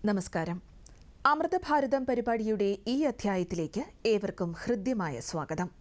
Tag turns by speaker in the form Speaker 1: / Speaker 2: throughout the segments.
Speaker 1: നമസ്കാരം അമൃതഭാരതം പരിപാടിയുടെ ഈ അധ്യായത്തിലേക്ക് ഏവർക്കും ഹൃദ്യമായ സ്വാഗതം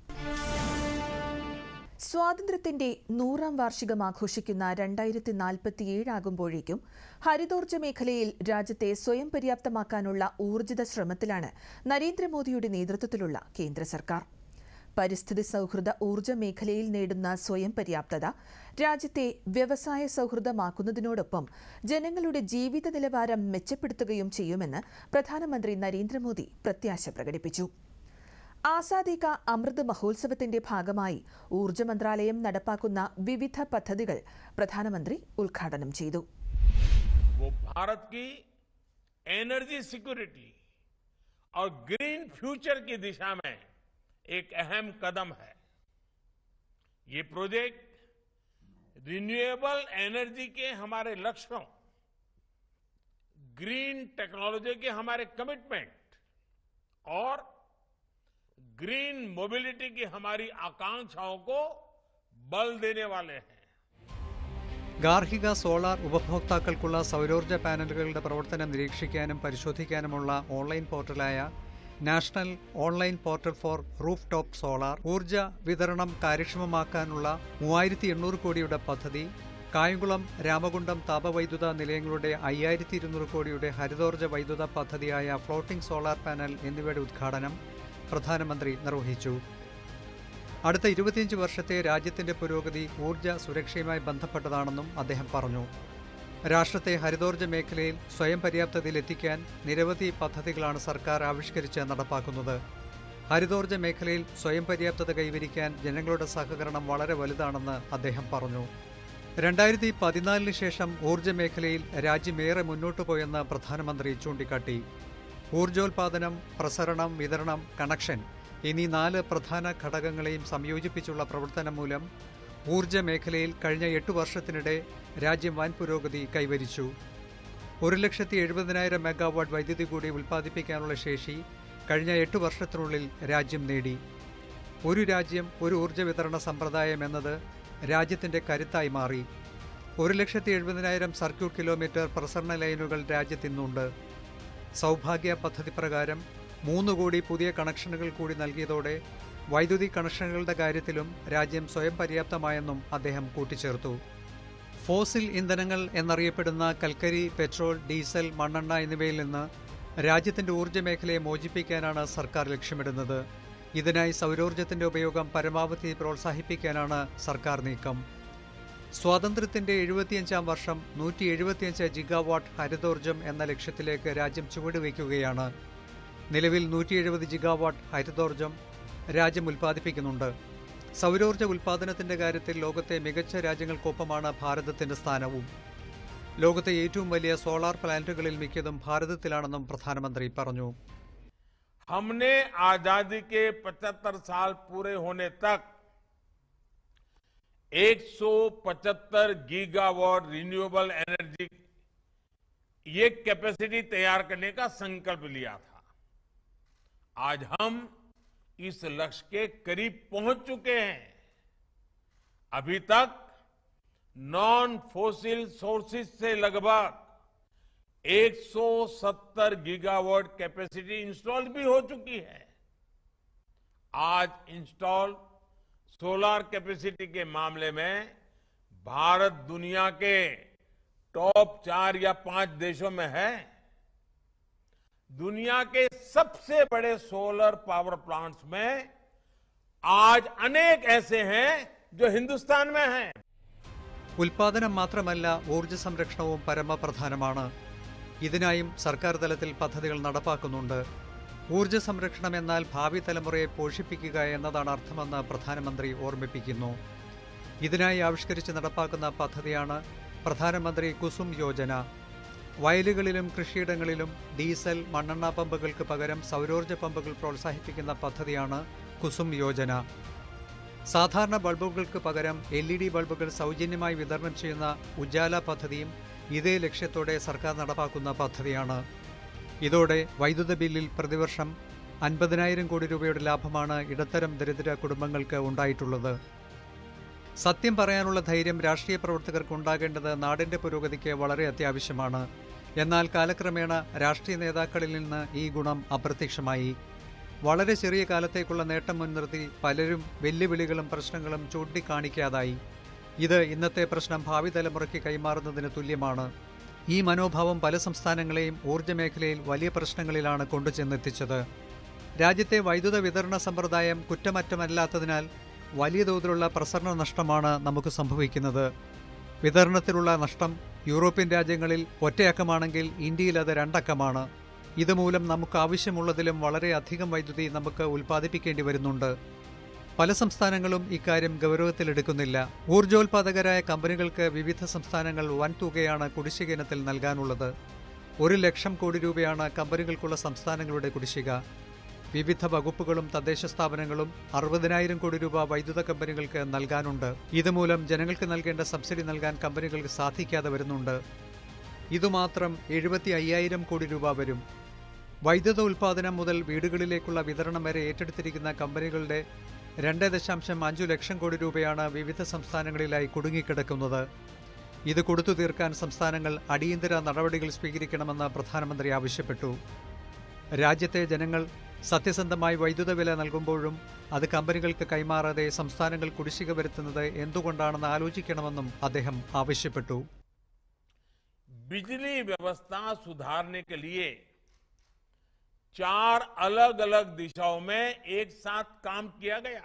Speaker 1: സ്വാതന്ത്ര്യത്തിന്റെ നൂറാം വാർഷികം ആഘോഷിക്കുന്ന രണ്ടായിരത്തി നാൽപ്പത്തിയേഴ് ആകുമ്പോഴേക്കും ഹരിതോർജ്ജ മേഖലയിൽ രാജ്യത്തെ സ്വയം പര്യാപ്തമാക്കാനുള്ള ഊർജിത ശ്രമത്തിലാണ് നരേന്ദ്രമോദിയുടെ നേതൃത്വത്തിലുള്ള കേന്ദ്ര സർക്കാർ പരിസ്ഥിതി സൌഹൃദ ഊർജ്ജ മേഖലയിൽ നേടുന്ന സ്വയം പര്യാപ്തത രാജ്യത്തെ വ്യവസായ സൌഹൃദമാക്കുന്നതിനോടൊപ്പം ജനങ്ങളുടെ ജീവിത നിലവാരം മെച്ചപ്പെടുത്തുകയും ചെയ്യുമെന്ന് പ്രധാനമന്ത്രി നരേന്ദ്രമോദി പ്രത്യാശ പ്രകടിപ്പിച്ചു ആസാദി കാ അമൃത് മഹോത്സവത്തിന്റെ ഭാഗമായി ഊർജ്ജ മന്ത്രാലയം നടപ്പാക്കുന്ന വിവിധ പദ്ധതികൾ പ്രധാനമന്ത്രി ഉദ്ഘാടനം ചെയ്തു
Speaker 2: वो भारत की एनर्जी सिक्योरिटी और ग्रीन फ्यूचर की दिशा में एक अहम कदम है ये प्रोजेक्ट रिन्यूएबल एनर्जी के हमारे लक्ष्यों ग्रीन टेक्नोलॉजी के हमारे कमिटमेंट और ग्रीन मोबिलिटी की हमारी आकांक्षाओं को बल देने वाले हैं
Speaker 3: ഗാർഹിക സോളാർ ഉപഭോക്താക്കൾക്കുള്ള സൗരോർജ്ജ പാനലുകളുടെ പ്രവർത്തനം നിരീക്ഷിക്കാനും പരിശോധിക്കാനുമുള്ള ഓൺലൈൻ പോർട്ടലായ national online portal for rooftop solar ഊർജ്ജ വിതരണം കാര്യക്ഷമമാക്കാനുള്ള മൂവായിരത്തി എണ്ണൂറ് കോടിയുടെ പദ്ധതി കായംകുളം രാമകുണ്ടം താപവൈദ്യുത നിലയങ്ങളുടെ അയ്യായിരത്തി ഇരുന്നൂറ് കോടിയുടെ ഹരിതോർജ്ജ വൈദ്യുത പദ്ധതിയായ ഫ്ലോട്ടിംഗ് സോളാർ പാനൽ എന്നിവയുടെ ഉദ്ഘാടനം പ്രധാനമന്ത്രി നിർവഹിച്ചു അടുത്ത ഇരുപത്തിയഞ്ച് വർഷത്തെ രാജ്യത്തിന്റെ പുരോഗതി ഊർജ്ജ സുരക്ഷയുമായി ബന്ധപ്പെട്ടതാണെന്നും അദ്ദേഹം പറഞ്ഞു രാഷ്ട്രത്തെ ഹരിതോർജ്ജ മേഖലയിൽ സ്വയം പര്യാപ്തതയിൽ എത്തിക്കാൻ നിരവധി പദ്ധതികളാണ് സർക്കാർ ആവിഷ്കരിച്ച് നടപ്പാക്കുന്നത് ഹരിതോർജ്ജ മേഖലയിൽ സ്വയം പര്യാപ്തത കൈവരിക്കാൻ ജനങ്ങളുടെ സഹകരണം വളരെ വലുതാണെന്ന് അദ്ദേഹം പറഞ്ഞു രണ്ടായിരത്തി പതിനാലിന് ശേഷം ഊർജ്ജ മേഖലയിൽ രാജ്യമേറെ മുന്നോട്ടു പോയെന്ന് പ്രധാനമന്ത്രി ചൂണ്ടിക്കാട്ടി ഊർജോൽപാദനം പ്രസരണം വിതരണം കണക്ഷൻ എന്നീ നാല് പ്രധാന ഘടകങ്ങളെയും സംയോജിപ്പിച്ചുള്ള പ്രവർത്തനം മൂലം ഊർജ്ജ മേഖലയിൽ കഴിഞ്ഞ എട്ടു വർഷത്തിനിടെ രാജ്യം വൻ പുരോഗതി കൈവരിച്ചു ഒരു ലക്ഷത്തി എഴുപതിനായിരം മെഗാവാട്ട് വൈദ്യുതി കൂടി ഉൽപ്പാദിപ്പിക്കാനുള്ള ശേഷി കഴിഞ്ഞ എട്ടു വർഷത്തിനുള്ളിൽ രാജ്യം നേടി ഒരു രാജ്യം ഒരു ഊർജ്ജ വിതരണ സമ്പ്രദായം എന്നത് രാജ്യത്തിന്റെ കരുത്തായി മാറി ഒരു ലക്ഷത്തി എഴുപതിനായിരം സർക്യൂട്ട് കിലോമീറ്റർ പ്രസരണ ലൈനുകൾ രാജ്യത്തിന്നുണ്ട് സൗഭാഗ്യ പദ്ധതി പ്രകാരം മൂന്ന് കോടി പുതിയ കണക്ഷനുകൾ കൂടി നൽകിയതോടെ വൈദ്യുതി കണക്ഷനുകളുടെ കാര്യത്തിലും രാജ്യം സ്വയം പര്യാപ്തമായെന്നും അദ്ദേഹം കൂട്ടിച്ചേർത്തു ഫോസിൽ ഇന്ധനങ്ങൾ എന്നറിയപ്പെടുന്ന കൽക്കരി പെട്രോൾ ഡീസൽ മണ്ണെണ്ണ എന്നിവയിൽ നിന്ന് രാജ്യത്തിന്റെ ഊർജ്ജ മേഖലയെ മോചിപ്പിക്കാനാണ് സർക്കാർ ലക്ഷ്യമിടുന്നത് ഇതിനായി സൗരോർജ്ജത്തിന്റെ ഉപയോഗം പരമാവധി പ്രോത്സാഹിപ്പിക്കാനാണ് സർക്കാർ നീക്കം സ്വാതന്ത്ര്യത്തിന്റെ എഴുപത്തിയഞ്ചാം വർഷം നൂറ്റി എഴുപത്തിയഞ്ച് ജിഗാവാട്ട് ഹരിതോർജ്ജം എന്ന ലക്ഷ്യത്തിലേക്ക് രാജ്യം ചുവടുവയ്ക്കുകയാണ് നിലവിൽ നൂറ്റി എഴുപത് ജിഗാവാട്ട് ഹരിതോർജ്ജം രാജ്യം ഉൽപ്പാദിപ്പിക്കുന്നുണ്ട് സൗരോർജ്ജ ഉൽപ്പാദനത്തിന്റെ കാര്യത്തിൽ ലോകത്തെ മികച്ച രാജ്യങ്ങൾക്കൊപ്പമാണ് ഭാരതത്തിന്റെ സ്ഥാനവും ലോകത്തെ ഏറ്റവും വലിയ സോളാർ പ്ലാന്റുകളിൽ മിക്കതും ഭാരതത്തിലാണെന്നും പ്രധാനമന്ത്രി പറഞ്ഞു
Speaker 2: हमने आजादी के 75 साल पूरे होने तक 175 गीगावाट रिन्यूएबल एनर्जी ये कैपेसिटी तैयार करने का संकल्प लिया था आज हम इस लक्ष्य के करीब पहुंच चुके हैं अभी तक नॉन फोसिल सोर्सेज से लगभग 170 गीगावाट कैपेसिटी इंस्टॉल भी हो चुकी है आज इंस्टॉल सोलर कैपेसिटी के मामले में भारत दुनिया के टॉप चार या पांच देशों में है दुनिया के सबसे बड़े सोलर पावर प्लांट्स में आज अनेक ऐसे हैं जो हिंदुस्तान में हैं
Speaker 3: ഉൽപാദനം മാത്രമല്ല ഊർജ്ജ സംരക്ഷണവും പരമപ്രധാനമാണ് ഇതിനായും സർക്കാർ തലത്തിൽ പദ്ധതികൾ നടപ്പാക്കുന്നുണ്ട് ഊർജ്ജ സംരക്ഷണം എന്നാൽ ഭാവി തലമുറയെ പോഷിപ്പിക്കുക എന്നതാണ് അർത്ഥമെന്ന് പ്രധാനമന്ത്രി ഓർമ്മിപ്പിക്കുന്നു ഇതിനായി ആവിഷ്കരിച്ച് നടപ്പാക്കുന്ന പദ്ധതിയാണ് പ്രധാനമന്ത്രി കുസും യോജന വയലുകളിലും കൃഷിയിടങ്ങളിലും ഡീസൽ മണ്ണെണ്ണ പമ്പുകൾക്ക് പകരം സൗരോർജ്ജ പമ്പുകൾ പ്രോത്സാഹിപ്പിക്കുന്ന പദ്ധതിയാണ് കുസും യോജന സാധാരണ ബൾബുകൾക്ക് പകരം എൽ ഇ ഡി ബൾബുകൾ സൗജന്യമായി വിതരണം ചെയ്യുന്ന ഉജാല പദ്ധതിയും ഇതേ ലക്ഷ്യത്തോടെ സർക്കാർ നടപ്പാക്കുന്ന പദ്ധതിയാണ് ഇതോടെ വൈദ്യുത ബില്ലിൽ പ്രതിവർഷം അൻപതിനായിരം കോടി രൂപയുടെ ലാഭമാണ് ഇടത്തരം ദരിദ്ര കുടുംബങ്ങൾക്ക് ഉണ്ടായിട്ടുള്ളത് സത്യം പറയാനുള്ള ധൈര്യം രാഷ്ട്രീയ പ്രവർത്തകർക്ക് ഉണ്ടാകേണ്ടത് നാടിന്റെ പുരോഗതിക്ക് വളരെ അത്യാവശ്യമാണ് എന്നാൽ കാലക്രമേണ രാഷ്ട്രീയ നേതാക്കളിൽ നിന്ന് ഈ ഗുണം അപ്രത്യക്ഷമായി വളരെ ചെറിയ കാലത്തേക്കുള്ള നേട്ടം മുൻനിർത്തി പലരും വെല്ലുവിളികളും പ്രശ്നങ്ങളും ചൂണ്ടിക്കാണിക്കാതായി ഇത് ഇന്നത്തെ പ്രശ്നം ഭാവി തലമുറയ്ക്ക് കൈമാറുന്നതിന് തുല്യമാണ് ഈ മനോഭാവം പല സംസ്ഥാനങ്ങളെയും ഊർജ്ജ മേഖലയിൽ വലിയ പ്രശ്നങ്ങളിലാണ് കൊണ്ടുചെന്നെത്തിച്ചത് രാജ്യത്തെ വൈദ്യുത വിതരണ സമ്പ്രദായം കുറ്റമറ്റമല്ലാത്തതിനാൽ വലിയ തോതിലുള്ള പ്രസരണ നഷ്ടമാണ് നമുക്ക് സംഭവിക്കുന്നത് വിതരണത്തിലുള്ള നഷ്ടം യൂറോപ്യൻ രാജ്യങ്ങളിൽ ഒറ്റയക്കമാണെങ്കിൽ ഇന്ത്യയിൽ അത് രണ്ടക്കമാണ് ഇതുമൂലം നമുക്ക് ആവശ്യമുള്ളതിലും വളരെ അധികം വൈദ്യുതി നമുക്ക് ഉൽപ്പാദിപ്പിക്കേണ്ടി വരുന്നുണ്ട് പല സംസ്ഥാനങ്ങളും ഇക്കാര്യം ഗൗരവത്തിലെടുക്കുന്നില്ല ഊർജോൽപാദകരായ കമ്പനികൾക്ക് വിവിധ സംസ്ഥാനങ്ങൾ വൻ തുകയാണ് കുടിശ്ശിക ഇനത്തിൽ നൽകാനുള്ളത് ഒരു ലക്ഷം കോടി രൂപയാണ് കമ്പനികൾക്കുള്ള സംസ്ഥാനങ്ങളുടെ കുടിശ്ശിക വിവിധ വകുപ്പുകളും തദ്ദേശ സ്ഥാപനങ്ങളും അറുപതിനായിരം കോടി രൂപ വൈദ്യുത കമ്പനികൾക്ക് നൽകാനുണ്ട് ഇതുമൂലം ജനങ്ങൾക്ക് നൽകേണ്ട സബ്സിഡി നൽകാൻ കമ്പനികൾക്ക് സാധിക്കാതെ വരുന്നുണ്ട് ഇതുമാത്രം എഴുപത്തി അയ്യായിരം കോടി രൂപ വരും വൈദ്യുത ഉൽപ്പാദനം മുതൽ വീടുകളിലേക്കുള്ള വിതരണം വരെ ഏറ്റെടുത്തിരിക്കുന്ന കമ്പനികളുടെ രണ്ട് ദശാംശം അഞ്ചു ലക്ഷം കോടി രൂപയാണ് വിവിധ സംസ്ഥാനങ്ങളിലായി കുടുങ്ങിക്കിടക്കുന്നത് ഇത് കൊടുത്തു തീർക്കാൻ സംസ്ഥാനങ്ങൾ അടിയന്തര നടപടികൾ സ്വീകരിക്കണമെന്ന് പ്രധാനമന്ത്രി ആവശ്യപ്പെട്ടു രാജ്യത്തെ ജനങ്ങൾ സത്യസന്ധമായി വൈദ്യുത വില നൽകുമ്പോഴും അത് കമ്പനികൾക്ക് കൈമാറാതെ സംസ്ഥാനങ്ങൾ കുടിശ്ശിക വരുത്തുന്നത് എന്തുകൊണ്ടാണെന്ന് ആലോചിക്കണമെന്നും അദ്ദേഹം ആവശ്യപ്പെട്ടു
Speaker 2: बिजली व्यवस्था सुधारने के लिए चार अलग अलग दिशाओं में एक साथ काम किया गया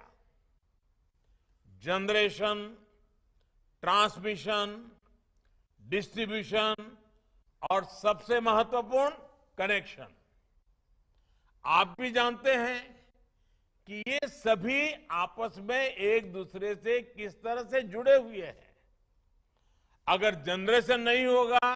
Speaker 2: जनरेशन ट्रांसमिशन डिस्ट्रीब्यूशन और सबसे महत्वपूर्ण कनेक्शन आप भी जानते हैं कि ये सभी आपस में एक दूसरे से किस तरह से जुड़े हुए हैं अगर जनरेशन नहीं होगा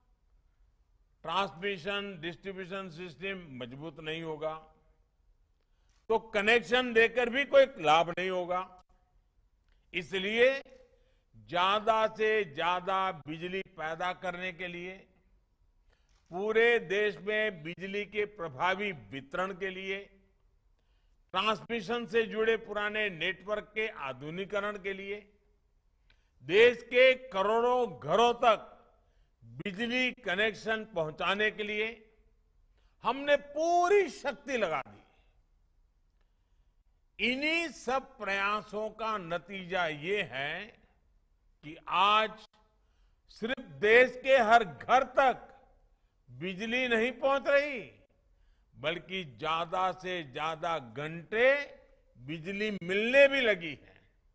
Speaker 2: ट्रांसमिशन डिस्ट्रीब्यूशन सिस्टम मजबूत नहीं होगा तो कनेक्शन देकर भी कोई लाभ नहीं होगा इसलिए ज्यादा से ज्यादा बिजली पैदा करने के लिए पूरे देश में बिजली के प्रभावी वितरण के लिए ट्रांसमिशन से जुड़े पुराने नेटवर्क के आधुनिकीकरण के लिए देश के करोड़ों घरों तक बिजली कनेक्शन पहुंचाने के लिए हमने पूरी शक्ति लगा दी इन्हीं सब प्रयासों का नतीजा ये है कि आज सिर्फ देश के हर घर तक बिजली नहीं पहुंच रही बल्कि ज्यादा से ज्यादा घंटे बिजली मिलने भी लगी है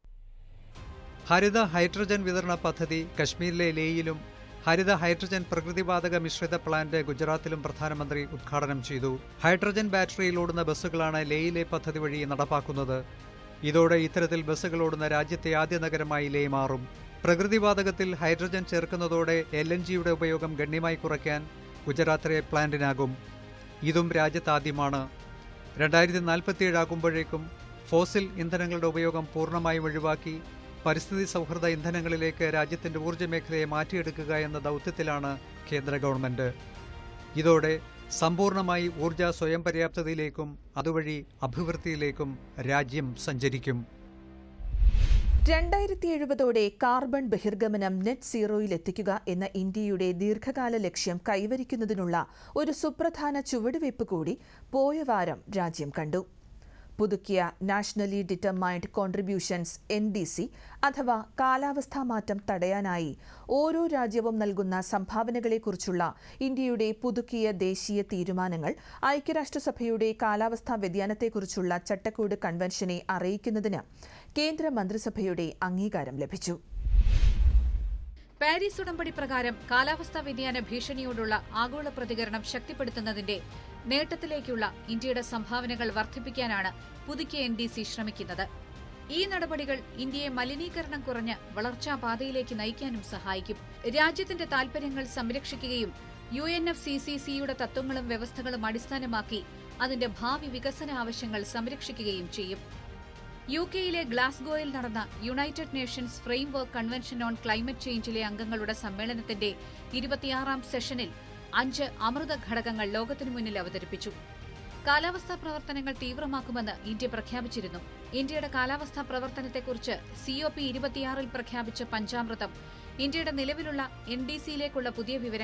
Speaker 3: ഹരിത ഹൈഡ്രജൻ വിതരണ പദ്ധതി കശ്മീരിലെ ലേയിലും ഹരിത ഹൈഡ്രജൻ പ്രകൃതിവാതക മിശ്രിത പ്ലാന്റ് ഗുജറാത്തിലും പ്രധാനമന്ത്രി ഉദ്ഘാടനം ചെയ്തു ഹൈഡ്രജൻ ബാറ്ററിയിൽ ഓടുന്ന ബസ്സുകളാണ് ലേയിലെ പദ്ധതി വഴി നടപ്പാക്കുന്നത് ഇതോടെ ഇത്തരത്തിൽ ബസ്സുകൾ ഓടുന്ന രാജ്യത്തെ ആദ്യ നഗരമായി ലേ മാറും പ്രകൃതിവാതകത്തിൽ ഹൈഡ്രജൻ ചേർക്കുന്നതോടെ എൽ എൻ ജിയുടെ ഉപയോഗം ഗണ്യമായി കുറയ്ക്കാൻ ഗുജറാത്തിലെ പ്ലാന്റിനാകും ഇതും രാജ്യത്താദ്യമാണ് രണ്ടായിരത്തി നാൽപ്പത്തിയേഴാകുമ്പോഴേക്കും ഫോസിൽ ഇന്ധനങ്ങളുടെ ഉപയോഗം പൂർണ്ണമായും ഒഴിവാക്കി പരിസ്ഥിതി സൗഹൃദ ഇന്ധനങ്ങളിലേക്ക് രാജ്യത്തിന്റെ ഊർജ്ജ മേഖലയെ മാറ്റിയെടുക്കുക എന്ന ദൗത്യത്തിലാണ് കേന്ദ്ര ഗവൺമെന്റ് ഇതോടെ സമ്പൂർണ്ണമായി ഊർജ്ജ സ്വയം പര്യാപ്തതയിലേക്കും അതുവഴി അഭിവൃദ്ധിയിലേക്കും രാജ്യം സഞ്ചരിക്കും
Speaker 1: രണ്ടായിരത്തി എഴുപതോടെ കാർബൺ ബഹിർഗമനം നെറ്റ് സീറോയിലെത്തിക്കുക എന്ന ഇന്ത്യയുടെ ദീർഘകാല ലക്ഷ്യം കൈവരിക്കുന്നതിനുള്ള ഒരു സുപ്രധാന ചുവടുവയ്പ് കൂടി പോയ വാരം രാജ്യം കണ്ടു പുതുക്കിയ nationally determined contributions N D C അഥവാ കാലാവസ്ഥാ മാറ്റം തടയാനായി ഓരോ രാജ്യവും നൽകുന്ന സംഭാവനകളെക്കുറിച്ചുള്ള ഇന്ത്യയുടെ പുതുക്കിയ ദേശീയ തീരുമാനങ്ങൾ ഐക്യരാഷ്ട്രസഭയുടെ കാലാവസ്ഥാ വ്യതിയാനത്തെക്കുറിച്ചുള്ള ചട്ടക്കൂട് കൺവെൻഷനെ അറിയിക്കുന്നതിന് കേന്ദ്ര മന്ത്രിസഭയുടെ അംഗീകാരം ലഭിച്ചു
Speaker 4: പാരീസ് ഉടമ്പടി പ്രകാരം കാലാവസ്ഥാ വ്യതിയാന ഭീഷണിയോടുള്ള ആഗോള പ്രതികരണം ശക്തിപ്പെടുത്തുന്നതിന്റെ നേട്ടത്തിലേക്കുള്ള ഇന്ത്യയുടെ സംഭാവനകൾ വർദ്ധിപ്പിക്കാനാണ് പുതുക്കിയ എൻ ഡി സി ശ്രമിക്കുന്നത് ഈ നടപടികൾ ഇന്ത്യയെ മലിനീകരണം കുറഞ്ഞ് വളർച്ചാ പാതയിലേക്ക് നയിക്കാനും സഹായിക്കും രാജ്യത്തിന്റെ താൽപര്യങ്ങൾ സംരക്ഷിക്കുകയും U N F C C സിയുടെ തത്വങ്ങളും വ്യവസ്ഥകളും അടിസ്ഥാനമാക്കി അതിന്റെ ഭാവി വികസന ആവശ്യങ്ങൾ സംരക്ഷിക്കുകയും ചെയ്യും യു കെയിലെ ഗ്ലാസ്ഗോയിൽ നടന്ന United Nations framework convention on climate ചേഞ്ചിലെ അംഗങ്ങളുടെ സമ്മേളനത്തിന്റെ ഇരുപത്തിയാറാം സെഷനിൽ അഞ്ച് അമൃത ഘടകങ്ങൾ ലോകത്തിനു മുന്നിൽ അവതരിപ്പിച്ചു കാലാവസ്ഥാ പ്രവർത്തനങ്ങൾ തീവ്രമാക്കുമെന്ന് ഇന്ത്യ പ്രഖ്യാപിച്ചിരുന്നു ഇന്ത്യയുടെ കാലാവസ്ഥാ പ്രവർത്തനത്തെക്കുറിച്ച് സിഒപി ഇരുപത്തിയാറിൽ പ്രഖ്യാപിച്ച പഞ്ചാമൃതം ഇന്ത്യയുടെ നിലവിലുള്ള എൻ ഡി സിയിലേക്കുള്ള പുതിയ വിവരങ്ങൾ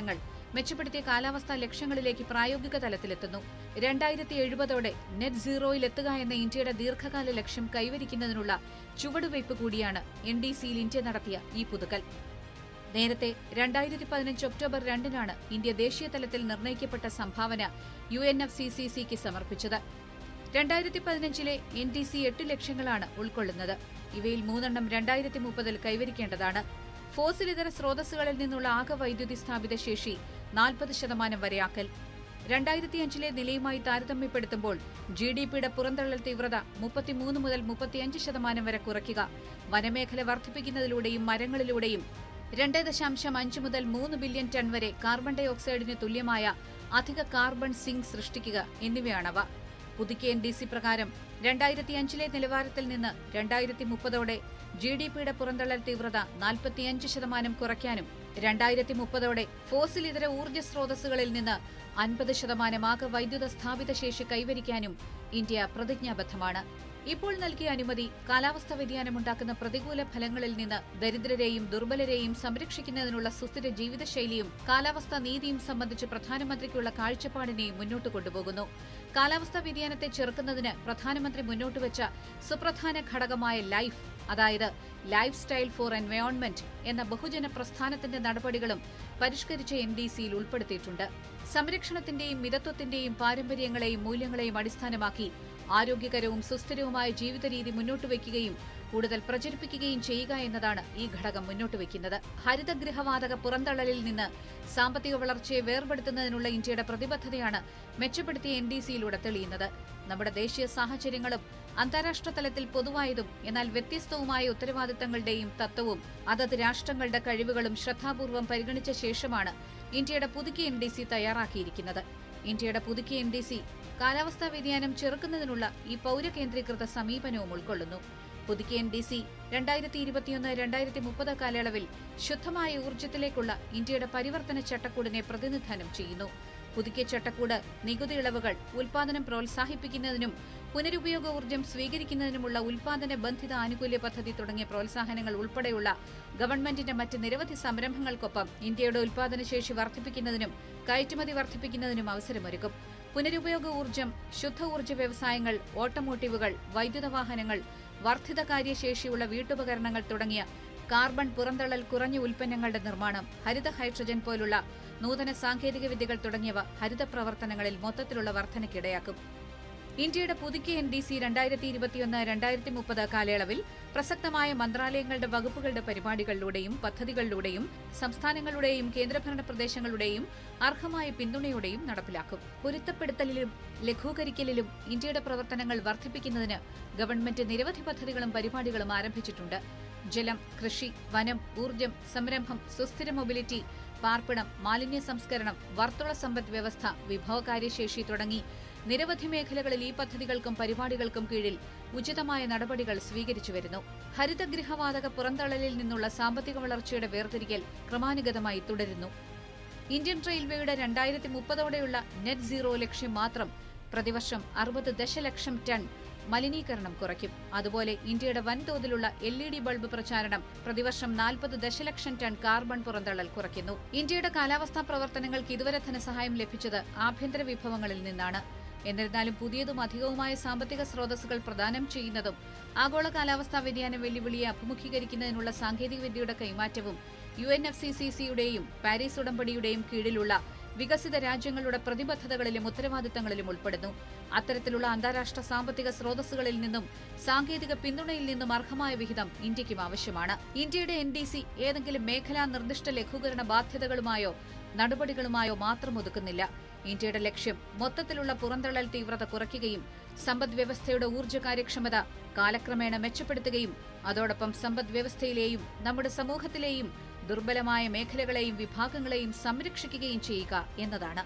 Speaker 4: മെച്ചപ്പെടുത്തിയ കാലാവസ്ഥാ ലക്ഷ്യങ്ങളിലേക്ക് പ്രായോഗിക തലത്തിലെത്തുന്നു രണ്ടായിരത്തി എഴുപതോടെ നെറ്റ് സീറോയിൽ എത്തുക എന്ന ഇന്ത്യയുടെ ദീർഘകാല ലക്ഷ്യം കൈവരിക്കുന്നതിനുള്ള ചുവടുവയ്പ് കൂടിയാണ് എൻ ഡി സിയിൽ ഇന്ത്യ നടത്തിയ ഈ പുതുക്കൽ നേരത്തെ രണ്ടായിരത്തി പതിനഞ്ച് ഒക്ടോബർ രണ്ടിനാണ് ഇന്ത്യ ദേശീയ തലത്തിൽ നിർണ്ണയിക്കപ്പെട്ട സംഭാവന U N F C C സിക്ക് സമർപ്പിച്ചത് രണ്ടായിരത്തി പതിനഞ്ചിലെ എൻ ഡി സി എട്ട് ലക്ഷ്യങ്ങളാണ് ഉൾക്കൊള്ളുന്നത് ഇവയിൽ മൂന്നെണ്ണം രണ്ടായിരത്തി മുപ്പതിൽ കൈവരിക്കേണ്ടതാണ് ഫോസിൽ ഇതര സ്രോതസ്സുകളിൽ നിന്നുള്ള ആകെ വൈദ്യുതി സ്ഥാപിത ശേഷി നാൽപ്പത് ശതമാനം വരെയാക്കൽ രണ്ടായിരത്തിയഞ്ചിലെ നിലയുമായി താരതമ്യപ്പെടുത്തുമ്പോൾ ജി ഡി പിയുടെ പുറന്തള്ളൽ തീവ്രത മുപ്പത്തിമൂന്ന് മുതൽ മുപ്പത്തിയഞ്ച് ശതമാനം വരെ കുറയ്ക്കുക വനമേഖല വർദ്ധിപ്പിക്കുന്നതിലൂടെയും മരങ്ങളിലൂടെയും രണ്ട് ദശാംശം അഞ്ച് മുതൽ മൂന്ന് ബില്യൺ ടൺ വരെ കാർബൺ ഡൈ ഓക്സൈഡിന് തുല്യമായ അധിക കാർബൺ സിങ്ക് സൃഷ്ടിക്കുക എന്നിവയാണവ പുതുക്കിയ എൻ ഡി സി പ്രകാരം രണ്ടായിരത്തി അഞ്ചിലെ നിലവാരത്തിൽ നിന്ന് രണ്ടായിരത്തി മുപ്പതോടെ ജി ഡി പിയുടെ പുറന്തള്ളൽ തീവ്രത നാൽപ്പത്തിയഞ്ച് ശതമാനം കുറയ്ക്കാനും രണ്ടായിരത്തി മുപ്പതോടെ ഫോസിൽ ഇതര ഊർജ്ജ സ്രോതസ്സുകളിൽ നിന്ന് അൻപത് ശതമാനം ആകെ വൈദ്യുത സ്ഥാപിത ശേഷി കൈവരിക്കാനും ഇന്ത്യ പ്രതിജ്ഞാബദ്ധമാണ് ഇപ്പോൾ നൽകിയ അനുമതി കാലാവസ്ഥാ വ്യതിയാനമുണ്ടാക്കുന്ന പ്രതികൂല ഫലങ്ങളിൽ നിന്ന് ദരിദ്രരെയും ദുർബലരെയും സംരക്ഷിക്കുന്നതിനുള്ള സുസ്ഥിര ജീവിതശൈലിയും കാലാവസ്ഥാ നീതിയും സംബന്ധിച്ച് പ്രധാനമന്ത്രിക്കുള്ള കാഴ്ചപ്പാടിനെയും മുന്നോട്ട് കൊണ്ടുപോകുന്നു കാലാവസ്ഥാ വ്യതിയാനത്തെ ചെറുക്കുന്നതിന് പ്രധാനമന്ത്രി മുന്നോട്ടുവച്ച സുപ്രധാന ഘടകമായ ലൈഫ് അതായത് ലൈഫ് സ്റ്റൈൽ ഫോർ എൻവയോൺമെന്റ് എന്ന ബഹുജന പ്രസ്ഥാനത്തിന്റെ നടപടികളും പരിഷ്കരിച്ച എൻ ഡി സിയിൽ ഉൾപ്പെടുത്തിയിട്ടുണ്ട് സംരക്ഷണത്തിന്റെയും മിതത്വത്തിന്റെയും പാരമ്പര്യങ്ങളെയും മൂല്യങ്ങളെയും അടിസ്ഥാനമാക്കി ആരോഗ്യകരവും സുസ്ഥിരവുമായ ജീവിത രീതി മുന്നോട്ട് വയ്ക്കുകയും കൂടുതൽ പ്രചരിപ്പിക്കുകയും ചെയ്യുക എന്നതാണ് ഈ ഘടകം മുന്നോട്ട് വയ്ക്കുന്നത് ഹരിതഗൃഹവാതക പുറന്തള്ളലിൽ നിന്ന് സാമ്പത്തിക വളർച്ചയെ വേർപെടുത്തുന്നതിനുള്ള ഇന്ത്യയുടെ പ്രതിബദ്ധതയാണ് മെച്ചപ്പെടുത്തിയ എൻ ഡി സിയിലൂടെ തെളിയുന്നത് നമ്മുടെ ദേശീയ സാഹചര്യങ്ങളും അന്താരാഷ്ട്ര തലത്തിൽ പൊതുവായതും എന്നാൽ വ്യത്യസ്തവുമായ ഉത്തരവാദിത്തങ്ങളുടെയും തത്വവും അതത് രാഷ്ട്രങ്ങളുടെ കഴിവുകളും ശ്രദ്ധാപൂർവം പരിഗണിച്ച ശേഷമാണ് ഇന്ത്യയുടെ പുതുക്കിയ എൻ ഡി സി തയ്യാറാക്കിയിരിക്കുന്നത് ഇന്ത്യയുടെ പുതുക്കിയ എൻ ഡി സി കാലാവസ്ഥാ വ്യതിയാനം ചെറുക്കുന്നതിനുള്ള ഈ പൗരകേന്ദ്രീകൃത സമീപനവും ഉൾക്കൊള്ളുന്നു പുതുക്കിയ എൻ ഡി സി രണ്ടായിരത്തി ഇരുപത്തിയൊന്ന് രണ്ടായിരത്തി മുപ്പത് കാലയളവിൽ ശുദ്ധമായ ഊർജ്ജത്തിലേക്കുള്ള ഇന്ത്യയുടെ പരിവർത്തന ചട്ടക്കൂടിനെ പ്രതിനിധാനം ചെയ്യുന്നു പുതുക്കിയ ചട്ടക്കൂട് നികുതി ഇളവുകൾ ഉൽപാദനം പ്രോത്സാഹിപ്പിക്കുന്നതിനും പുനരുപയോഗ ഊർജ്ജം സ്വീകരിക്കുന്നതിനുമുള്ള ഉൽപാദന ബന്ധിത ആനുകൂല്യ പദ്ധതി തുടങ്ങിയ പ്രോത്സാഹനങ്ങൾ ഉൾപ്പെടെയുള്ള ഗവൺമെന്റിന്റെ മറ്റ് നിരവധി സംരംഭങ്ങൾക്കൊപ്പം ഇന്ത്യയുടെ ഉൽപാദനശേഷി വർദ്ധിപ്പിക്കുന്നതിനും കയറ്റുമതി വർദ്ധിപ്പിക്കുന്നതിനും അവസരമൊരുക്കും പുനരുപയോഗ ഊർജ്ജം ശുദ്ധ ഊർജ്ജ വ്യവസായങ്ങൾ ഓട്ടോമോട്ടീവുകൾ വൈദ്യുത വാഹനങ്ങൾ വർദ്ധിത കാര്യശേഷിയുള്ള വീട്ടുപകരണങ്ങൾ തുടങ്ങിയ കാർബൺ പുറന്തള്ളൽ കുറഞ്ഞ ഉൽപ്പന്നങ്ങളുടെ നിർമ്മാണം ഹരിത ഹൈഡ്രജൻ പോലുള്ള നൂതന സാങ്കേതിക വിദ്യകൾ തുടങ്ങിയവ ഹരിത പ്രവർത്തനങ്ങളിൽ മൊത്തത്തിലുള്ള വർധനയ്ക്കിടയാക്കും ഇന്ത്യയുടെ പുതുക്കിയ എൻ ഡി സി രണ്ടായിരത്തി ഇരുപത്തിയൊന്ന് രണ്ടായിരത്തി മുപ്പത് കാലയളവിൽ പ്രസക്തമായ മന്ത്രാലയങ്ങളുടെ വകുപ്പുകളുടെ പരിപാടികളിലൂടെയും പദ്ധതികളിലൂടെയും സംസ്ഥാനങ്ങളുടെയും കേന്ദ്രഭരണ പ്രദേശങ്ങളുടെയും അർഹമായ പിന്തുണയോടെയും നടപ്പിലാക്കും പൊരുത്തപ്പെടുത്തലിലും ലഘൂകരിക്കലിലും ഇന്ത്യയുടെ പ്രവർത്തനങ്ങൾ വർദ്ധിപ്പിക്കുന്നതിന് ഗവൺമെന്റ് നിരവധി പദ്ധതികളും പരിപാടികളും ആരംഭിച്ചിട്ടുണ്ട് ജലം കൃഷി വനം ഊർജ്ജം സംരംഭം സുസ്ഥിര മൊബിലിറ്റി പാർപ്പിടം മാലിന്യ സംസ്കരണം വർത്തുള സമ്പദ് വ്യവസ്ഥ വിഭവകാര്യശേഷി തുടങ്ങി നിരവധി മേഖലകളിൽ ഈ പദ്ധതികൾക്കും പരിപാടികൾക്കും കീഴിൽ ഉചിതമായ നടപടികൾ സ്വീകരിച്ചു വരുന്നു ഹരിതഗൃഹവാതക പുറന്തള്ളലിൽ നിന്നുള്ള സാമ്പത്തിക വളർച്ചയുടെ വേർതിരിക്കൽ ക്രമാനുഗതമായി തുടരുന്നു ഇന്ത്യൻ റെയിൽവേയുടെ രണ്ടായിരത്തി മുപ്പതോടെയുള്ള നെറ്റ് സീറോ ലക്ഷ്യം മാത്രം പ്രതിവർഷം അറുപത് ദശലക്ഷം ടൺ മലിനീകരണം കുറയ്ക്കും അതുപോലെ ഇന്ത്യയുടെ വൻതോതിലുള്ള എൽ ഇ ഡി ബൾബ് പ്രചാരണം പ്രതിവർഷം നാൽപ്പത് ദശലക്ഷം ടൺ കാർബൺ പുറന്തള്ളൽ കുറയ്ക്കുന്നു ഇന്ത്യയുടെ കാലാവസ്ഥാ പ്രവർത്തനങ്ങൾക്ക് ഇതുവരെ ധനസഹായം ലഭിച്ചത് ആഭ്യന്തര വിഭവങ്ങളിൽ നിന്നാണ് എന്നിരുന്നാലും പുതിയതും അധികവുമായ സാമ്പത്തിക സ്രോതസ്സുകൾ പ്രദാനം ചെയ്യുന്നതും ആഗോള കാലാവസ്ഥാ വ്യതിയാന വെല്ലുവിളിയെ അഭിമുഖീകരിക്കുന്നതിനുള്ള സാങ്കേതികവിദ്യയുടെ കൈമാറ്റവും U N F C C സിയുടെയും പാരീസ് ഉടമ്പടിയുടെയും കീഴിലുള്ള വികസിത രാജ്യങ്ങളുടെ പ്രതിബദ്ധതകളിലും ഉത്തരവാദിത്തങ്ങളിലും ഉൾപ്പെടുന്നു അത്തരത്തിലുള്ള അന്താരാഷ്ട്ര സാമ്പത്തിക സ്രോതസ്സുകളിൽ നിന്നും സാങ്കേതിക പിന്തുണയിൽ നിന്നും അർഹമായ വിഹിതം ഇന്ത്യക്കും ആവശ്യമാണ് ഇന്ത്യയുടെ എൻ ഡി സി ഏതെങ്കിലും മേഖലാ നിർദ്ദിഷ്ട ലഘൂകരണ ബാധ്യതകളുമായോ നടപടികളുമായോ മാത്രം ഒതുക്കുന്നില്ല ഇന്ത്യയുടെ ലക്ഷ്യം മൊത്തത്തിലുള്ള പുറന്തള്ളൽ തീവ്രത കുറയ്ക്കുകയും സമ്പദ് വ്യവസ്ഥയുടെ ഊർജ്ജ കാര്യക്ഷമത കാലക്രമേണ മെച്ചപ്പെടുത്തുകയും അതോടൊപ്പം സമ്പദ് വ്യവസ്ഥയിലെയും നമ്മുടെ സമൂഹത്തിലെയും ദുർബലമായ മേഖലകളെയും വിഭാഗങ്ങളെയും സംരക്ഷിക്കുകയും ചെയ്യുക എന്നതാണ്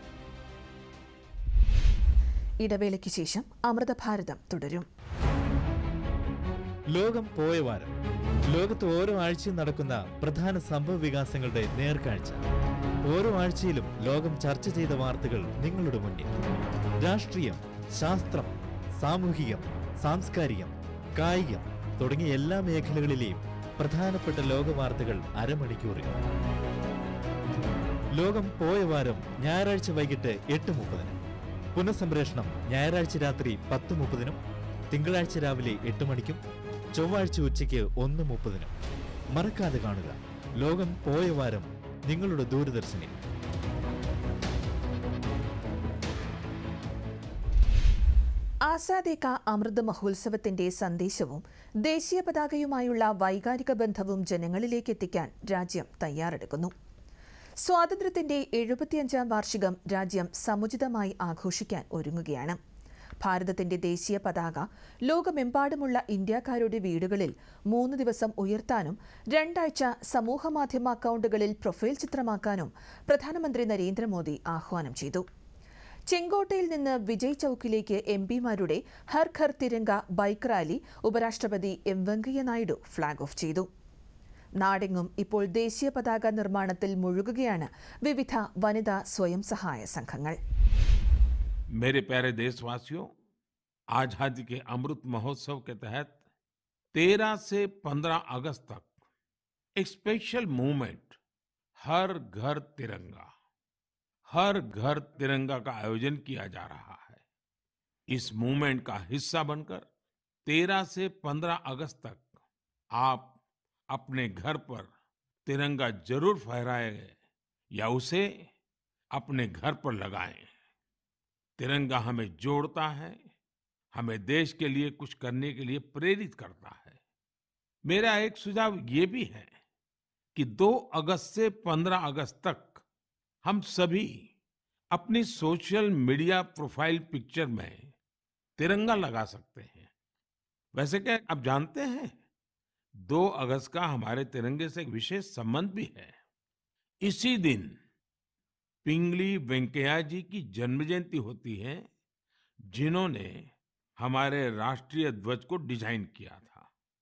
Speaker 1: ഇടവേളയ്ക്ക് ശേഷം അമൃതഭാരതം തുടരും
Speaker 5: ലോകം പോയ വാരം ലോകത്ത് ഓരോ ആഴ്ചയും നടക്കുന്ന പ്രധാന സംഭവ വികാസങ്ങളുടെ നേർക്കാഴ്ച ഓരോ ആഴ്ചയിലും ലോകം ചർച്ച ചെയ്ത വാർത്തകൾ നിങ്ങളുടെ മുന്നിൽ രാഷ്ട്രീയം ശാസ്ത്രം സാമൂഹികം സാംസ്കാരികം കായികം തുടങ്ങിയ എല്ലാ മേഖലകളിലെയും പ്രധാനപ്പെട്ട ലോക വാർത്തകൾ അരമണിക്കൂറിൽ ലോകം പോയ വാരം ഞായറാഴ്ച വൈകിട്ട് എട്ട് മുപ്പതിന് പുനഃസംപ്രേഷണം ഞായറാഴ്ച രാത്രി പത്ത് മുപ്പതിനും തിങ്കളാഴ്ച രാവിലെ എട്ട് മണിക്കും ചൊവ്വാഴ്ച ഉച്ചയ്ക്ക് ഒന്ന് മുപ്പതിനും മറക്കാതെ കാണുക ലോകം പോയ വാരം നിങ്ങളുടെ ദൂരദർശനിൽ
Speaker 1: ആസാദി കാ അമൃത് മഹോത്സവത്തിന്റെ സന്ദേശവും ദേശീയ പതാകയുമായുള്ള വൈകാരിക ബന്ധവും ജനങ്ങളിലേക്ക് എത്തിക്കാൻ രാജ്യം തയ്യാറെടുക്കുന്നു സ്വാതന്ത്ര്യത്തിന്റെ എഴുപത്തിയഞ്ചാം വാർഷികം രാജ്യം സമുചിതമായി ആഘോഷിക്കാൻ ഒരുങ്ങുകയാണ് ഭാരതത്തിന്റെ ദേശീയ പതാക ലോകമെമ്പാടുമുള്ള ഇന്ത്യക്കാരുടെ വീടുകളിൽ മൂന്ന് ദിവസം ഉയർത്താനും രണ്ടാഴ്ച സമൂഹമാധ്യമ അക്കൗണ്ടുകളിൽ പ്രൊഫൈൽ ചിത്രമാക്കാനും പ്രധാനമന്ത്രി നരേന്ദ്രമോദി ആഹ്വാനം ചെയ്തു ചെങ്കോട്ടയിൽ നിന്ന് വിജയ് ചൌക്കിലേക്ക് എം പിമാരുടെ ഹർ ഘർ തിരങ്ക ബൈക്ക് റാലി ഉപരാഷ്ട്രപതി എം വെങ്കയ്യനായിഡു ഫ്ളാഗ് ഓഫ് ചെയ്തു നാടെങ്ങും ഇപ്പോൾ ദേശീയ പതാക നിർമ്മാണത്തിൽ മുഴുകുകയാണ് വിവിധ വനിതാ സ്വയം സഹായ സംഘങ്ങൾ
Speaker 2: मेरे प्यारे देशवासियों आजादी के अमृत महोत्सव के तहत 13 से 15 अगस्त तक एक स्पेशल मूवमेंट हर घर तिरंगा हर घर तिरंगा का आयोजन किया जा रहा है इस मूवमेंट का हिस्सा बनकर 13 से 15 अगस्त तक आप अपने घर पर तिरंगा जरूर फहराएं या उसे अपने घर पर लगाएं तिरंगा हमें जोड़ता है हमें देश के लिए कुछ करने के लिए प्रेरित करता है मेरा एक सुझाव ये भी है कि 2 अगस्त से 15 अगस्त तक हम सभी अपनी सोशल मीडिया प्रोफाइल पिक्चर में तिरंगा लगा सकते हैं वैसे क्या आप जानते हैं 2 अगस्त का हमारे तिरंगे से एक विशेष संबंध भी है इसी दिन पिंगली वेंकैया जी की जन्म जयंती होती है जिन्होंने हमारे राष्ट्रीय ध्वज को डिजाइन किया था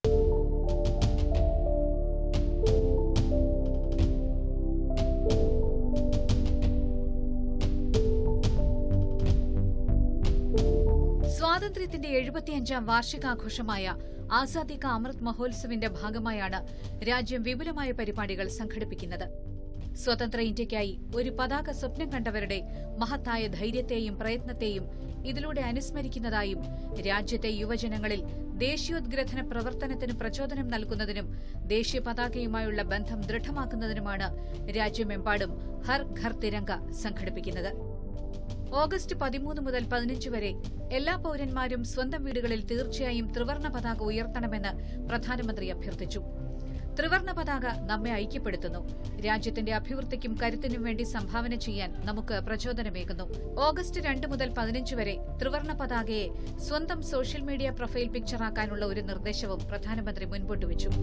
Speaker 4: സ്വാതന്ത്ര്യത്തിന്റെ എഴുപത്തിയഞ്ചാം വാർഷികാഘോഷമായ ആസാദി കാ അമൃത് മഹോത്സവിന്റെ ഭാഗമായാണ് രാജ്യം വിപുലമായ പരിപാടികൾ സംഘടിപ്പിക്കുന്നത് സ്വതന്ത്ര ഇന്ത്യയ്ക്കായി ഒരു പതാക സ്വപ്നം കണ്ടവരുടെ മഹത്തായ ധൈര്യത്തെയും പ്രയത്നത്തെയും ഇതിലൂടെ അനുസ്മരിക്കുന്നതായും രാജ്യത്തെ യുവജനങ്ങളിൽ ദേശീയോദ്ഗ്രഥന പ്രവർത്തനത്തിന് പ്രചോദനം നൽകുന്നതിനും ദേശീയ പതാകയുമായുള്ള ബന്ധം ദൃഢമാക്കുന്നതിനുമാണ് രാജ്യമെമ്പാടും ഹർ ഘർ തിരങ്ക സംഘടിപ്പിക്കുന്നത് ഓഗസ്റ്റ് പതിമൂന്ന് മുതൽ പതിനഞ്ച് വരെ എല്ലാ പൌരന്മാരും സ്വന്തം വീടുകളിൽ തീർച്ചയായും ത്രിവർണ പതാക ഉയർത്തണമെന്ന് പ്രധാനമന്ത്രി അഭ്യർത്ഥിച്ചു ത്രിവർണ പതാക നമ്മെ ഐക്യപ്പെടുത്തുന്നു രാജ്യത്തിന്റെ അഭിവൃദ്ധിക്കും കരുത്തിനും വേണ്ടി സംഭാവന ചെയ്യാൻ നമുക്ക് പ്രചോദനമേകുന്നു ഓഗസ്റ്റ് രണ്ട് മുതൽ പതിനഞ്ച് വരെ ത്രിവർണ പതാകയെ സ്വന്തം സോഷ്യൽ മീഡിയ പ്രൊഫൈൽ പിക്ചറാക്കാനുള്ള ഒരു നിർദ്ദേശവും പ്രധാനമന്ത്രി മുൻപോട്ട് വെച്ചു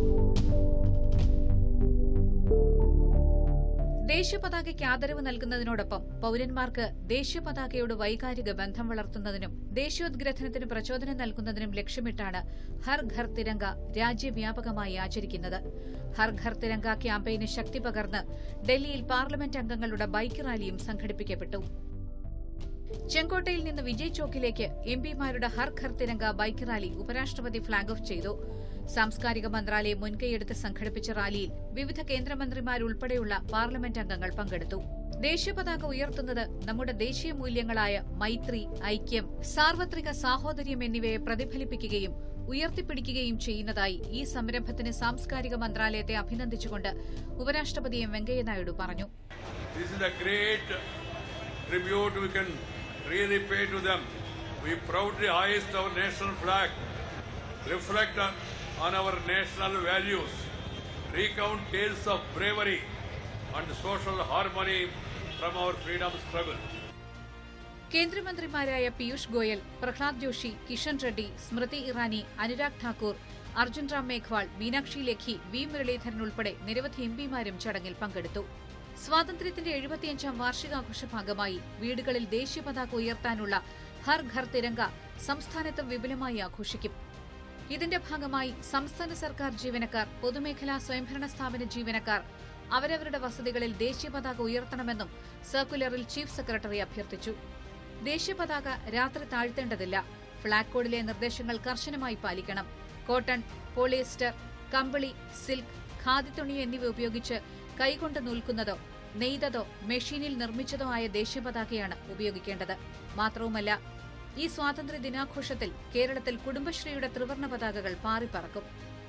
Speaker 4: ദേശീയ പതാകയ്ക്ക് ആദരവ് നൽകുന്നതിനോടൊപ്പം പൌരന്മാർക്ക് ദേശീയ പതാകയോട് വൈകാരിക ബന്ധം വളർത്തുന്നതിനും ദേശീയോദ്ഗ്രഥനത്തിന് പ്രചോദനം നൽകുന്നതിനും ലക്ഷ്യമിട്ടാണ് ഹർ ഘർ തിരങ്ക രാജ്യവ്യാപകമായി ആചരിക്കുന്നത് ഹർ ഘർ തിരങ്ക ക്യാമ്പയിന് ശക്തി പകർന്ന് ഡൽഹിയിൽ പാർലമെന്റ് അംഗങ്ങളുടെ ബൈക്ക് റാലിയും സംഘടിപ്പിക്കപ്പെട്ടു ചെങ്കോട്ടയിൽ നിന്ന് വിജയ് ചോക്കിലേക്ക് എം പിമാരുടെ ഹർ ഘർ തിരങ്ക ബൈക്ക് റാലി ഉപരാഷ്ട്രപതി ഫ്ളാഗ് ഓഫ് ചെയ്തു സാംസ്കാരിക മന്ത്രാലയം മുൻകൈയെടുത്ത് സംഘടിപ്പിച്ച റാലിയിൽ വിവിധ കേന്ദ്രമന്ത്രിമാരുൾപ്പെടെയുള്ള പാർലമെന്റ് അംഗങ്ങൾ പങ്കെടുത്തു ദേശീയ പതാക ഉയർത്തുന്നത് നമ്മുടെ ദേശീയ മൂല്യങ്ങളായ മൈത്രി ഐക്യം സാർവത്രിക സാഹോദര്യം എന്നിവയെ പ്രതിഫലിപ്പിക്കുകയും ഉയർത്തിപ്പിടിക്കുകയും ചെയ്യുന്നതായി ഈ സംരംഭത്തിന് സാംസ്കാരിക മന്ത്രാലയത്തെ അഭിനന്ദിച്ചുകൊണ്ട് ഉപരാഷ്ട്രപതി എം വെങ്കയ്യനായിഡു പറഞ്ഞു
Speaker 6: This is a great tribute we can really pay to them. We proudly hoist our national flag, reflect on, on our national values, recount tales of bravery and social harmony from our freedom struggle.
Speaker 4: കേന്ദ്രമന്ത്രിമാരായ Piyush Goyal Pralhad Joshi Kishan Reddy Smriti Irani Anurag Thakur Arjun Ram Meghwal Meenakshi Lekhi V Muraleedharan ഉൾപ്പെടെ നിരവധി എംപിമാരും ചടങ്ങിൽ പങ്കെടുത്തു സ്വാതന്ത്ര്യത്തിന്റെ എഴുപത്തിയഞ്ചാം വാർഷികാഘോഷ ഭാഗമായി വീടുകളിൽ ദേശീയ പതാക ഉയർത്താനുള്ള ഹർ ഘർ തിരങ്ക സംസ്ഥാനത്തും വിപുലമായി ആഘോഷിക്കും ഇതിന്റെ ഭാഗമായി സംസ്ഥാന സർക്കാർ ജീവനക്കാർ പൊതുമേഖലാ സ്വയംഭരണ സ്ഥാപന ജീവനക്കാർ അവരവരുടെ വസതികളിൽ ദേശീയ പതാക ഉയർത്തണമെന്നും സർക്കുലറിൽ ചീഫ് സെക്രട്ടറി അഭ്യർത്ഥിച്ചു ദേശീയ പതാക രാത്രി താഴ്ത്തേണ്ടതില്ല ഫ്ളാഗ് കോഡിലെ നിർദ്ദേശങ്ങൾ കർശനമായി പാലിക്കണം കോട്ടൺ പോളിയസ്റ്റർ കമ്പിളി സിൽക്ക് ഖാദി തുണി എന്നിവ ഉപയോഗിച്ച് കൈകൊണ്ട് നൂൽക്കുന്നതോ നെയ്തതോ മെഷീനിൽ നിർമ്മിച്ചതോ ആയ ദേശീയപതാകയാണ് ഉപയോഗിക്കേണ്ടത് മാത്രവുമല്ല ഈ സ്വാതന്ത്ര്യ ദിനാഘോഷത്തിൽ കേരളത്തിൽ കുടുംബശ്രീയുടെ ത്രിവർണ പതാകകൾ പാറിപ്പറക്കും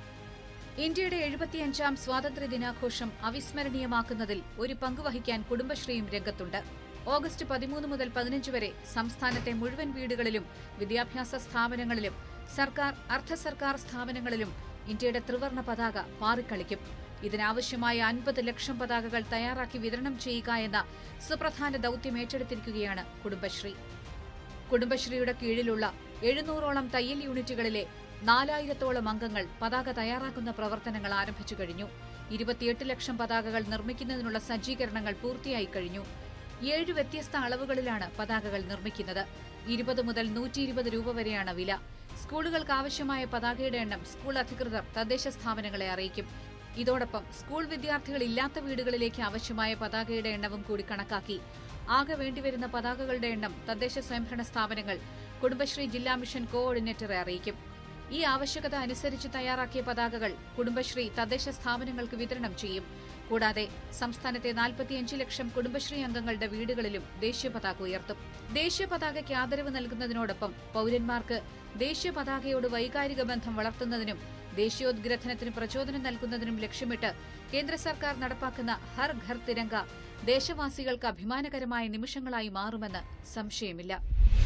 Speaker 4: ഇന്ത്യയുടെ എഴുപത്തിയഞ്ചാം സ്വാതന്ത്ര്യ ദിനാഘോഷം അവിസ്മരണീയമാക്കുന്നതിൽ ഒരു പങ്കുവഹിക്കാൻ കുടുംബശ്രീയും രംഗത്തുണ്ട് ഓഗസ്റ്റ് പതിമൂന്ന് മുതൽ പതിനഞ്ച് വരെ സംസ്ഥാനത്തെ മുഴുവൻ വീടുകളിലും വിദ്യാഭ്യാസ സ്ഥാപനങ്ങളിലും സർക്കാർ അർദ്ധ സർക്കാർ സ്ഥാപനങ്ങളിലും ഇന്ത്യയുടെ ത്രിവർണ പതാക പാറിക്കളിക്കും ഇതിനാവശ്യമായ അൻപത് ലക്ഷം പതാകകൾ തയ്യാറാക്കി വിതരണം ചെയ്യുക എന്ന സുപ്രധാന ദൌത്യം ഏറ്റെടുത്തിരിക്കുകയാണ് കുടുംബശ്രീ കുടുംബശ്രീയുടെ കീഴിലുള്ള എഴുന്നൂറോളം തയ്യൽ യൂണിറ്റുകളിലെ നാലായിരത്തോളം അംഗങ്ങൾ പതാക തയ്യാറാക്കുന്ന പ്രവർത്തനങ്ങൾ ആരംഭിച്ചു കഴിഞ്ഞു ഇരുപത്തിയെട്ട് ലക്ഷം പതാകകൾ നിർമ്മിക്കുന്നതിനുള്ള സജ്ജീകരണങ്ങൾ പൂർത്തിയായി കഴിഞ്ഞു ഏഴ് വ്യത്യസ്ത അളവുകളിലാണ് പതാകകൾ നിർമ്മിക്കുന്നത് ഇരുപത് മുതൽ നൂറ്റി ഇരുപത് രൂപ വരെയാണ് വില സ്കൂളുകൾക്ക് ആവശ്യമായ പതാകയുടെ എണ്ണം സ്കൂൾ അധികൃതർ തദ്ദേശ സ്ഥാപനങ്ങളെ അറിയിക്കും ഇതോടൊപ്പം സ്കൂൾ വിദ്യാർത്ഥികൾ ഇല്ലാത്ത വീടുകളിലേക്ക് ആവശ്യമായ പതാകയുടെ എണ്ണവും കൂടി കണക്കാക്കി ആകെ വേണ്ടിവരുന്ന പതാകകളുടെ എണ്ണം തദ്ദേശ സ്വയംഭരണ സ്ഥാപനങ്ങൾ കുടുംബശ്രീ ജില്ലാ മിഷൻ കോഓർഡിനേറ്ററെ അറിയിക്കും ഈ ആവശ്യകത അനുസരിച്ച് തയ്യാറാക്കിയ പതാകകൾ കുടുംബശ്രീ തദ്ദേശ സ്ഥാപനങ്ങൾക്ക് വിതരണം ചെയ്യും കൂടാതെ സംസ്ഥാനത്തെ നാൽപ്പത്തിയഞ്ച് ലക്ഷം കുടുംബശ്രീ അംഗങ്ങളുടെ വീടുകളിലും ദേശീയ പതാക ഉയർത്തും ദേശീയ പതാകയ്ക്ക് ആദരവ് നൽകുന്നതിനോടൊപ്പം പൌരന്മാർക്ക് ദേശീയ പതാകയോട് വൈകാരിക ബന്ധം വളർത്തുന്നതിനും ദേശീയോദ്ഗ്രഥനത്തിന് പ്രചോദനം നൽകുന്നതിനും ലക്ഷ്യമിട്ട് കേന്ദ്ര സർക്കാർ നടപ്പാക്കുന്ന ഹർ ഘർ തിരങ്ക ദേശവാസികൾക്ക് അഭിമാനകരമായ നിമിഷങ്ങളായി മാറുമെന്ന് സംശയമില്ല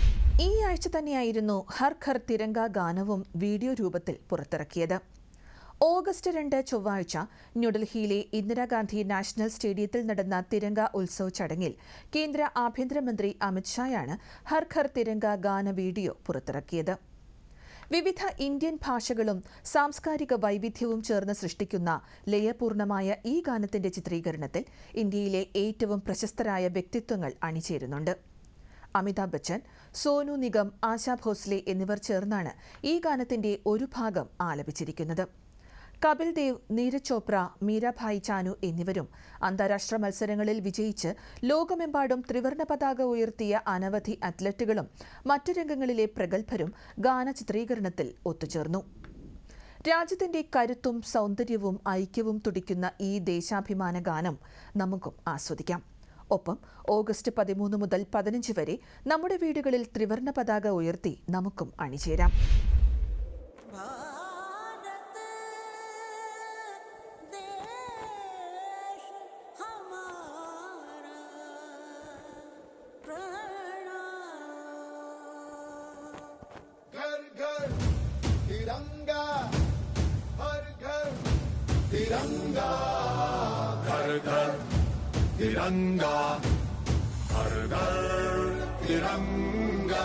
Speaker 1: ഈ ആഴ്ച തന്നെയായിരുന്നു ഹർ ഘർ തിരങ്ക ഗാനവും വീഡിയോ രൂപത്തിൽ പുറത്തിറക്കിയത് ഓഗസ്റ്റ് രണ്ട് ചൊവ്വാഴ്ച ന്യൂഡൽഹിയിലെ ഇന്ദിരാഗാന്ധി നാഷണൽ സ്റ്റേഡിയത്തിൽ നടന്ന തിരങ്ക ഉത്സവ് ചടങ്ങിൽ കേന്ദ്ര ആഭ്യന്തരമന്ത്രി അമിത്ഷായാണ് ഹർ ഘർ തിരങ്ക ഗാന വീഡിയോ പുറത്തിറക്കിയത് വിവിധ ഇന്ത്യൻ ഭാഷകളും സാംസ്കാരിക വൈവിധ്യവും ചേർന്ന് സൃഷ്ടിക്കുന്ന ലയപൂർണമായ ഈ ഗാനത്തിന്റെ ചിത്രീകരണത്തിൽ ഇന്ത്യയിലെ ഏറ്റവും പ്രശസ്തരായ വ്യക്തിത്വങ്ങൾ അണിചേരുന്നുണ്ട് അമിതാഭ് ബച്ചൻ സോനു നിഗം ആശാ ഭോസ്ലെ എന്നിവർ ചേർന്നാണ് ഈ ഗാനത്തിന്റെ ഒരു ഭാഗം ആലപിച്ചിരിക്കുന്നത് കപിൽ ദേവ് നീരജ് ചോപ്ര മീരാഭായ് ചാനു എന്നിവരും അന്താരാഷ്ട്ര മത്സരങ്ങളിൽ വിജയിച്ച് ലോകമെമ്പാടും ത്രിവർണ പതാക ഉയർത്തിയ അനവധി അത്ലറ്റുകളും മറ്റു രംഗങ്ങളിലെ പ്രഗത്ഭരും ഗാന ചിത്രീകരണത്തിൽ ഒത്തുചേർന്നു രാജ്യത്തിന്റെ കരുത്തും സൗന്ദര്യവും ഐക്യവും തുടിക്കുന്ന ഈ ദേശാഭിമാന ഗാനം നമുക്കും ആസ്വദിക്കാം ഒപ്പം ഓഗസ്റ്റ് പതിമൂന്ന് മുതൽ പതിനഞ്ച് വരെ നമ്മുടെ വീടുകളിൽ ത്രിവർണ പതാക ഉയർത്തി നമുക്കും അണിചേരാം
Speaker 7: भारत देश हमारा प्रणाम
Speaker 8: घर घर तिरंगा हर घर तिरंगा घर घर तिरंगा हर घर तिरंगा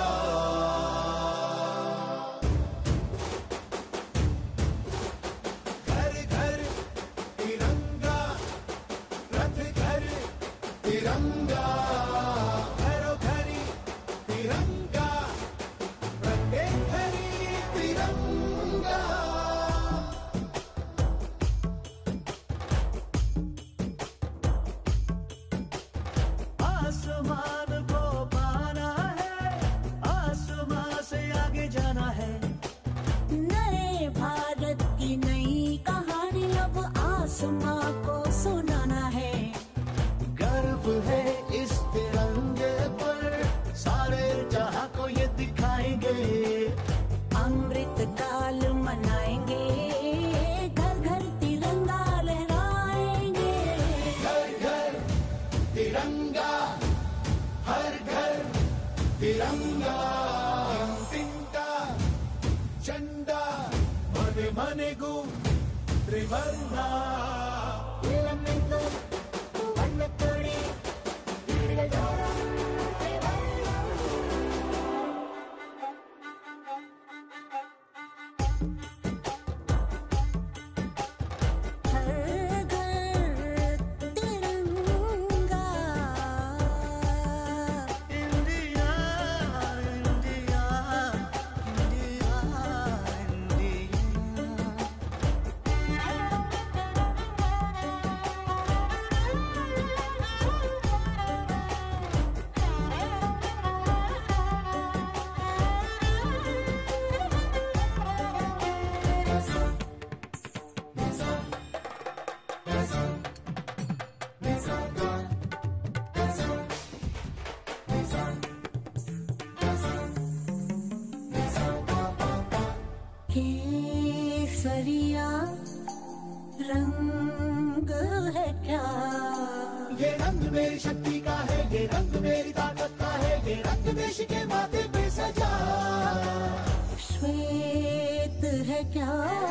Speaker 8: घर घर तिरंगा रथ घर तिरंगा घरो घरी तिरंगा प्रत्येक घरी तिरंगा
Speaker 9: आसमान को पाना है आसमान से आगे जाना है
Speaker 7: नए भारत की नई कहानी अब आसमां को सुनाना है
Speaker 9: गर्व है इस तिरंगे पर सारे जहां को ये दिखाएंगे
Speaker 7: अमृत काल मनाएंगे घर घर तिरंगा लहराएंगे
Speaker 8: घर घर तिरंगा हर घर तिरंगा तिंका झंडा मने मने गु त्रिवर्णा
Speaker 7: Har Ghar Tiranga
Speaker 9: India India India India
Speaker 7: केसरिया रंग है क्या
Speaker 8: ये रंग मेरी शक्ति का है ये रंग मेरी ताकत का है ये रंग देश के माथे पे सजा
Speaker 7: श्वेत है क्या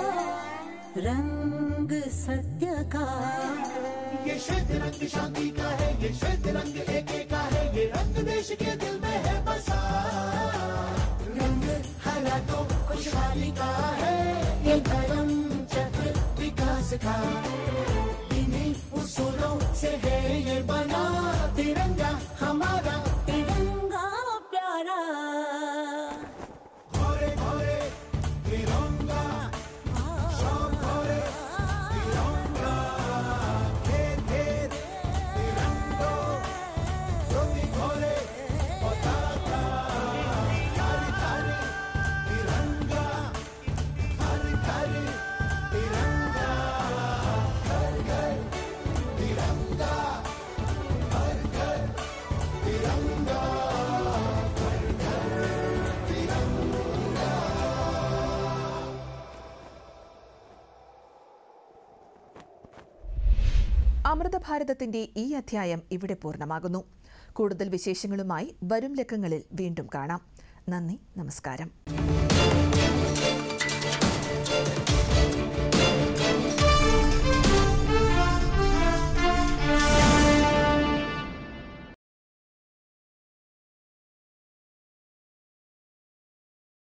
Speaker 7: रंग सत्य का
Speaker 8: ये श्वेत रंग शांति का है ये श्वेत रंग एके का है ये रंग देश के दिल में है बसा रंग हरा तो खुशहाली का है ये धर्म चक्र विकास का इन्हीं उसूलों से है ये बना तिरंगा हमारा
Speaker 7: तिरंगा प्यारा
Speaker 8: घोरे घोरे तिरंगा शाम घोरे तिरंगा घेर घेर तिरंगो ज्योति घोरे पताका हर घर तिरंगा हर घर तिरंगा घर घर तिरंगा हर घर तिरंगा घर घर तिरंगा
Speaker 1: അമൃതഭാരതത്തിന്റെ ഈ അധ്യായം ഇവിടെ പൂർണ്ണമാകുന്നു കൂടുതൽ വിശേഷങ്ങളുമായി വരും ലക്കങ്ങളിൽ വീണ്ടും കാണാം നന്ദി നമസ്കാരം